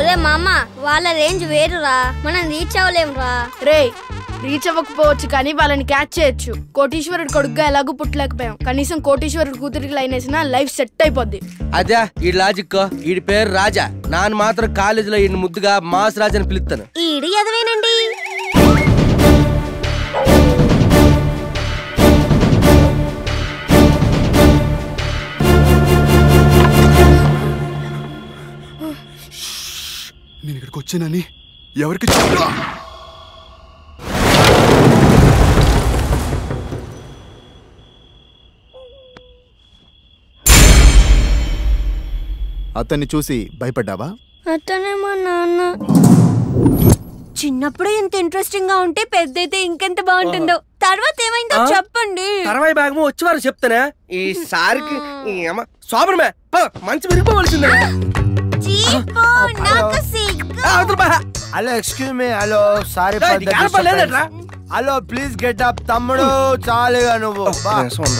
ఒరే మామ వాళ్ళ రేంజ్ వేరురా మనం రీచ్ అవ్వలేమురా రే రీచ్ అవ్వకపోవచ్చు కానీ వాళ్ళని క్యాచ్ చేయొచ్చు కోటీశ్వరుడు కొడుకుగా ఎలాగో పుట్టలేకపోయాం కనీసం కోటీశ్వరుడు కూతురికి లైన్ వేసినా లైఫ్ సెట్ అయిపోద్ది అదే ఈ లాజిక్ వీడి పేరు రాజా నాన్న మాత్రం కాలేజీలో ఈయన ముద్దుగా మాస్ రాజా అని పిలుస్తాను ఈడు ఎదవేనండి నేను ఇక్కడికి వచ్చానని ఎవరికి చెప్పా అతన్ని చూసి భయపడ్డావా అతనే మా నాన్న చిన్నప్పుడే ఇంత ఇంట్రెస్టింగ్ గా ఉంటే పెద్దయితే ఇంకెంత బాగుంటుందో తర్వాత ఏమైందో ఆ? చెప్పండి తర్వాయి భాగము వచ్చేవారు చెప్తానే ఈ సారికి ఈ అమ్మ సోబరమే పద, మంచి విరిగిపోవలసిందే చీపు, నాకు సిగ్గు. ఆ, అవతల బా. Hello excuse me hello sorry ఏయ్, నీకు కనపడలేదట్రా? హలో ప్లీజ్ గెట్ అప్ తమ్ముడు చాలుగా నువ్వు బా.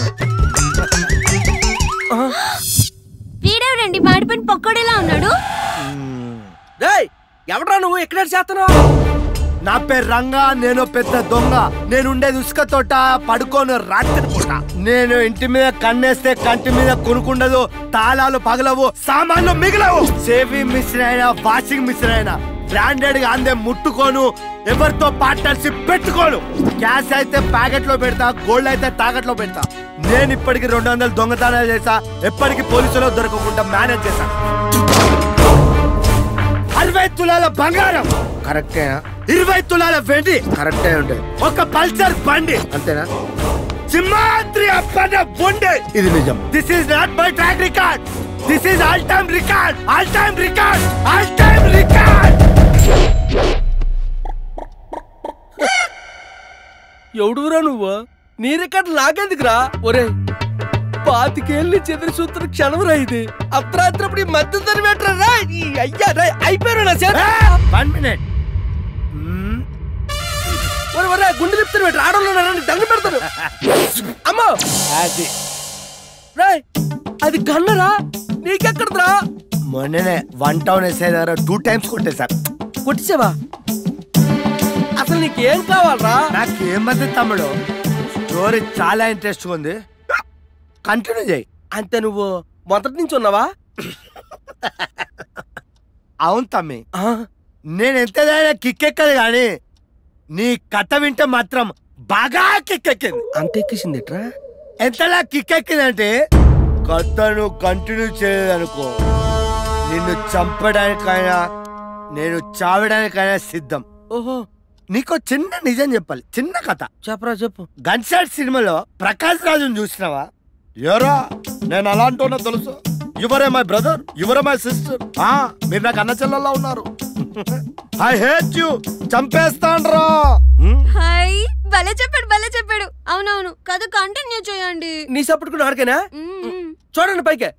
వీడెవడండి మాడిపోయిన పొక్కడేలా ఉన్నాడు డేయ్ ఎవడ్రా నువ్వు ఎక్కడ చేస్తున్నావు నా పేరు రంగా నేను పెద్ద దొంగ నేను ఉండేది ఉసుక తోట పడుకోను రాత్రి పూట నేను ఇంటి మీద కన్నేస్తే కంటి మీద కొనుకుండదు తాళాలు పగలవు సామాన్లు మిగలవు సేవింగ్ మిషన్ అయినా వాషింగ్ మిషన్ అయినా బ్రాండెడ్ గా అందే ముట్టుకోను ఎవరితో పార్ట్నర్షిప్ పెట్టుకోను క్యాష్ అయితే ప్యాకెట్ లో పెడతా గోల్డ్ అయితే తాకట్లో పెడతా నేను ఇప్పటికి రెండు వందలు దొంగతనాలు చేసా ఎప్పటికి పోలీసులో దొరకకుండా మేనేజ్ చేశా అరవై తులాల బంగారం కరెక్టేనా ఇరవై తులాల వెండి కరెక్టే ఉంటాయి ఒక పల్సర్ బండి అంతేనా సింహాద్రి అప్పన్న బొండే ఇది నిజం this is not my track record this is all time record all time record all time record ఎవడురా నువ్వు నీ రికార్డు నాకెందుకురా ఒరే పాతికేళ్ళు చెదిరి సూత్ర క్షణం ఇది అర్ధరాత్రప్పుడు ఈ మధ్య తరివేట్రా రా ఈ అయ్యా రా అయిపోయారు నా చేత వన్ మినిట్ ఒరే ఒరే గుండె తిప్పుతారు పెట్టు ఆడలో దండ పెడతారు అమ్మో అది రేయ్ అది గన్నరా నీకెక్కడరా మొన్ననే వన్ టౌన్ ఎస్ఐ దగ్గర టూ టైమ్స్ కొట్టేశారు కొట్టిసావా అసలు నీకేం కావాలరా నాకు ఏమంది తమ్ముడు స్టోరీ చాలా ఇంట్రెస్ట్ ఉంది కంటిన్యూ చేయి అంతే నువ్వు మొదటి నుంచి ఉన్నావా అవును తమ్మి నేను ఎంతదైనా కిక్కెక్కదు కానీ నీ కథ వింటే మాత్రం బాగా కిక్కెక్కింది అంత ఎక్కేసింది ఎట్రా ఎంతలా కిక్కెక్కిందంటే కథను కంటిన్యూ చేయలేదనుకో నిన్ను చంపడానికైనా నేను చావడానికైనా సిద్ధం ఓహో నీకో చిన్న నిజం చెప్పాలి చిన్న కథ చెప్పరా చెప్పు గన్ షాట్ సినిమాలో ప్రకాష్ రాజుని చూసినావా ఎవరా నేను అలాంటి తెలుసు you are my brother you are my sister ఆ మీరు నాకు అన్న చెల్లెల్లా ఉన్నారు ఐ హేట్ యు చంపేస్తాండ్రా హాయ్ భలే చెప్పాడు భలే చెప్పాడు అవునవును కథ కంటిన్యూ చేయండి నీ సపోర్ట్ కూడా అడిగానా చూడండి పైకే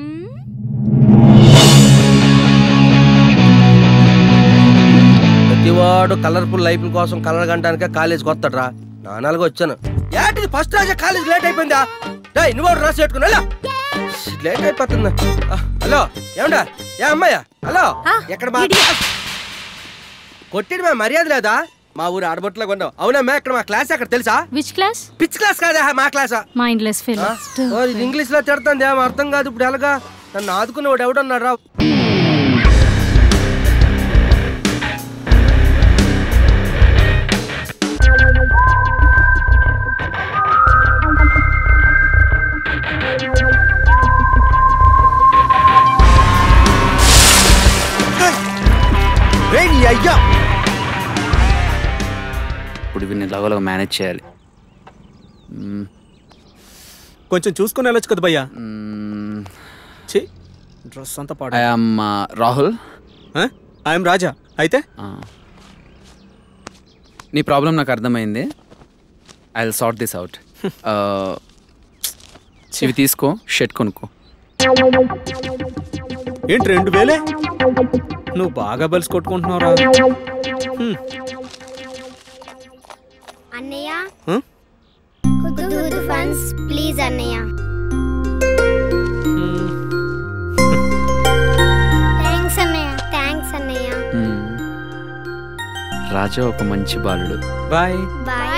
ప్రతివాడు కలర్ఫుల్ లైఫ్ కోసం కలర్ గంటానికే కాలేజీకి వస్తాడ్రా నానాలుగా వచ్చాను ఏంటిది ఫస్ట్ రాజా కాలేజ్ లేట్ అయిపోయిందా డై నువ్వు ఒకటి రాసి పెట్టుకుని వెళ్ళా లేట్ అయిపోతుంది ఆ, హలో ఏమండా ఏ అమ్మాయ్యా హలో ఎక్కడ మా కొట్టిడు మా మర్యాద లేదా మా ఊరు ఆడబొట్లో కొన్నావు అవునమ్మా ఇక్కడ మా క్లాస్ అక్కడ తెలుసా విచ్ క్లాస్ పిచ్ క్లాస్ కాదా మా క్లాసా మైండ్లెస్ ఫెలో ఓ, ఇది ఇంగ్లీష్ లో తిడుతుంది ఏం అర్థం కాదు ఇప్పుడు ఎలాగా నన్ను ఆదుకున్నవాడు ఎవడన్నాడు రా అయ్యా ఇప్పుడు వీడిని ఎలాగోలాగ మేనేజ్ చేయాలి మ్మ్. కొంచెం చూసుకొని వెళ్ళొచ్చు కదా భయ్యా ఛీ డ్రెస్ అంతా పాడు I am Rahul I'm Raja అయితే నీ ప్రాబ్లం నాకు అర్థమైంది I will sort this out ఇవి తీసుకో షర్ట్ కొనుక్కో ఏంటి రెండు వేలే నువ్వు బాగా బలిసి కొట్టుకుంటున్నావురా హ్మ్. అన్నయ్య Huh? కుదు ఫండ్స్ ప్లీజ్ అన్నయ్య థ్యాంక్స్ అన్నయ్య థ్యాంక్స్ అన్నయ్య రాజా ఒక మంచి బాలుడు బాయ్ బాయ్